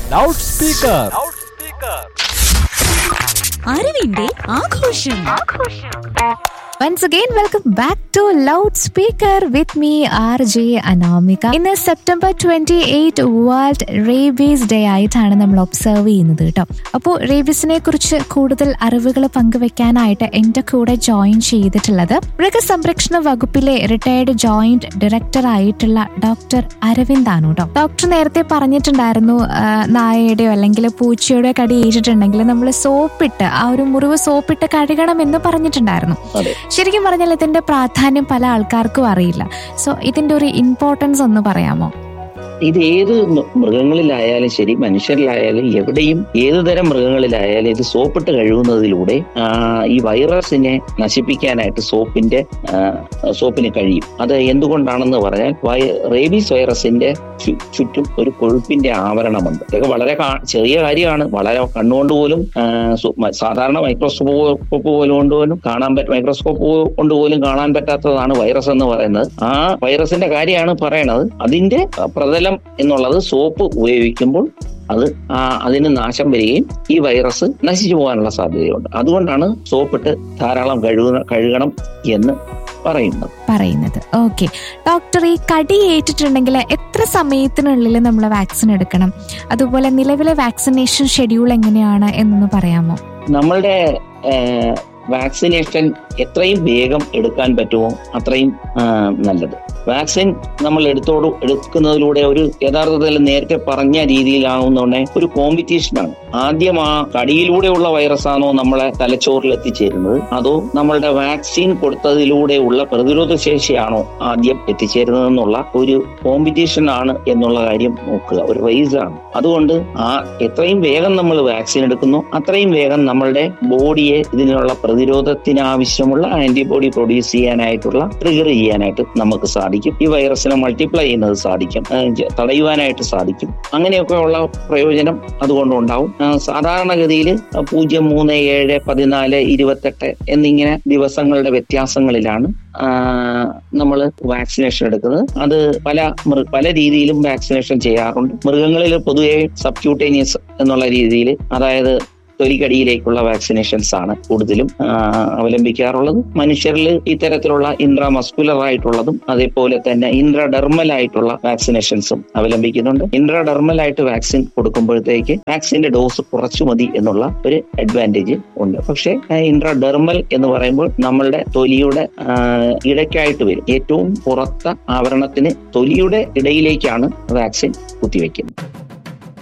loud speaker അറിവിന്റെ ആഘോഷം once again welcome back to loud speaker with me R J Anamika ഇന്ന് September twenty eight world rabies day ആയിട്ടാണ് നമ്മൾ observe ചെയ്യുന്നത് കേട്ടോ അപ്പോൾ റേബീസിനെ കുറിച്ച് കൂടുതൽ അറിവുകൾ പങ്കുവെക്കാനായിട്ട് എൻ്റെ കൂടെ ജോയിൻ ചെയ്തിട്ടുള്ളത് മൃഗസംരക്ഷണ വകുപ്പിലെ റിട്ടയർഡ് ജോയിന്റ് ഡയറക്ടർ ആയിട്ടുള്ള ഡോക്ടർ അരവിന്ദ് ആണ് കേട്ടോ ഡോക്ടർ നേരത്തെ പറഞ്ഞിട്ടുണ്ടായിരുന്നു ആ, നായയുടെയോ അല്ലെങ്കിൽ പൂച്ചയുടെയോ കടി ഏറ്റിട്ടുണ്ടെങ്കിൽ നമ്മൾ സോപ്പിട്ട് ആ ഒരു മുറിവ് സോപ്പിട്ട് കഴുകണം എന്ന് പറഞ്ഞിട്ടുണ്ടായിരുന്നു അതെ ശരിക്കും പറഞ്ഞാൽ ഇതിന്റെ പ്രാധാന്യം പല ആൾക്കാർക്കും അറിയില്ല സോ ഇതിന്റെ ഒരു ഇമ്പോർട്ടൻസ് ഒന്ന് പറയാമോ ഇത് ഏത് മൃ- മൃഗങ്ങളിലായാലും ശരി മനുഷ്യരിലായാലും എവിടെയും ഏത് തരം മൃഗങ്ങളിലായാലും ഇത് സോപ്പിട്ട് കഴുകുന്നതിലൂടെ ആ, ഈ വൈറസിനെ നശിപ്പിക്കാനായിട്ട് സോപ്പിന്റെ ആ, സോപ്പിന് കഴിയും അത് എന്തുകൊണ്ടാണെന്ന് പറഞ്ഞാൽ വൈ- റേബീസ് വൈറസിന്റെ ചു- ചുറ്റും ഒരു കൊഴുപ്പിന്റെ ആവരണമുണ്ട് ഇതൊക്കെ വളരെ കാ- ചെറിയ കാര്യമാണ് വളരെ കണ്ണുകൊണ്ട് പോലും ആ, സു- മ- സാധാരണ മൈക്രോസ്കോപ്പ് പോലും കൊണ്ട് പോലും കാണാൻ പറ്റ മൈക്രോസ്കോപ്പ് കൊണ്ട് പോലും കാണാൻ പറ്റാത്തതാണ് വൈറസ് എന്ന് പറയുന്നത് ആ വൈറസിന്റെ കാര്യമാണ് പറയണത് അതിന്റെ പ്രതലം എന്നുള്ളത് സോപ്പ് ഉപയോഗിക്കുമ്പോൾ അത് ആ അതിന് നാശം വരികയും ഈ വൈറസ് നശിച്ചു പോകാനുള്ള സാധ്യതയുണ്ട് അതുകൊണ്ടാണ് സോപ്പിട്ട് ധാരാളം കഴുകുന്ന കഴുകണം എന്ന് പറയുന്നത് പറയുന്നത് ഓക്കെ ഡോക്ടർ ഈ കടി ഏറ്റിട്ടുണ്ടെങ്കിൽ എത്ര സമയത്തിനുള്ളിൽ നമ്മൾ വാക്സിൻ എടുക്കണം അതുപോലെ നിലവിലെ വാക്സിനേഷൻ ഷെഡ്യൂൾ എങ്ങനെയാണ് എന്നൊന്ന് പറയാമോ നമ്മളുടെ വാക്സിനേഷൻ എത്രയും വേഗം എടുക്കാൻ പറ്റുമോ അത്രയും ആ, നല്ലത് വാക്സിൻ നമ്മൾ എടുത്തോട് എടുക്കുന്നതിലൂടെ ഒരു യഥാർത്ഥത്തിൽ നേരത്തെ പറഞ്ഞ രീതിയിലാവുന്നുണ്ടെ ഒരു കോമ്പറ്റീഷനാണ് ആദ്യം ആ കടിയിലൂടെയുള്ള വൈറസ് ആണോ നമ്മളെ തലച്ചോറിൽ എത്തിച്ചേരുന്നത് അതോ നമ്മളുടെ വാക്സിൻ കൊടുത്തതിലൂടെയുള്ള പ്രതിരോധ ശേഷിയാണോ ആദ്യം എത്തിച്ചേരുന്നത് എന്നുള്ള ഒരു കോമ്പറ്റീഷൻ ആണ് എന്നുള്ള കാര്യം നോക്കുക ഒരു റേസ് ആണ് അതുകൊണ്ട് ആ എത്രയും വേഗം നമ്മൾ വാക്സിൻ എടുക്കുന്നു അത്രയും വേഗം നമ്മളുടെ ബോഡിയെ ഇതിനുള്ള പ്രതിരോധത്തിന് ആവശ്യമുള്ള ആന്റിബോഡി പ്രൊഡ്യൂസ് ചെയ്യാനായിട്ടുള്ള ട്രിഗർ ചെയ്യാനായിട്ട് നമുക്ക് സാധിക്കും ഈ വൈറസിനെ മൾട്ടിപ്ലൈ ചെയ്യുന്നത് സാധിക്കും ആ, ജ- തടയുവാനായിട്ട് സാധിക്കും അങ്ങനെയൊക്കെയുള്ള പ്രയോജനം അതുകൊണ്ട് ഉണ്ടാവും ആ, സാധാരണഗതിയിൽ പൂജ്യം മൂന്ന് ഏഴ് പതിനാല് ഇരുപത്തെട്ട് എന്നിങ്ങനെ ദിവസങ്ങളുടെ വ്യത്യാസങ്ങളിലാണ് നമ്മൾ വാക്സിനേഷൻ എടുക്കുന്നത് അത് പല മൃ- പല രീതിയിലും വാക്സിനേഷൻ ചെയ്യാറുണ്ട് മൃഗങ്ങളിൽ പൊതുവെ സബ്ക്യൂട്ടേനിയസ് എന്നുള്ള രീതിയിൽ അതായത് തൊലിക്കടിയിലേക്കുള്ള വാക്സിനേഷൻസ് ആണ് കൂടുതലും ആ, അവലംബിക്കാറുള്ളത് മനുഷ്യരിൽ ഇത്തരത്തിലുള്ള ഇൻട്രാമസ്കുലർ ആയിട്ടുള്ളതും അതേപോലെ തന്നെ ഇൻട്രാഡെർമൽ ആയിട്ടുള്ള വാക്സിനേഷൻസും അവലംബിക്കുന്നുണ്ട് ഇൻട്രാഡെർമൽ ആയിട്ട് വാക്സിൻ കൊടുക്കുമ്പോഴത്തേക്ക് വാക്സിന്റെ ഡോസ് കുറച്ചു മതി എന്നുള്ള ഒരു അഡ്വാൻറ്റേജ് ഉണ്ട് പക്ഷേ ഇൻട്രാഡെർമൽ എന്ന് പറയുമ്പോൾ നമ്മളുടെ തൊലിയുടെ ആ, ഇടയ്ക്കായിട്ട് വരും ഏറ്റവും പുറത്ത ആവരണത്തിന് തൊലിയുടെ ഇടയിലേക്കാണ് വാക്സിൻ കുത്തിവെക്കുന്നത്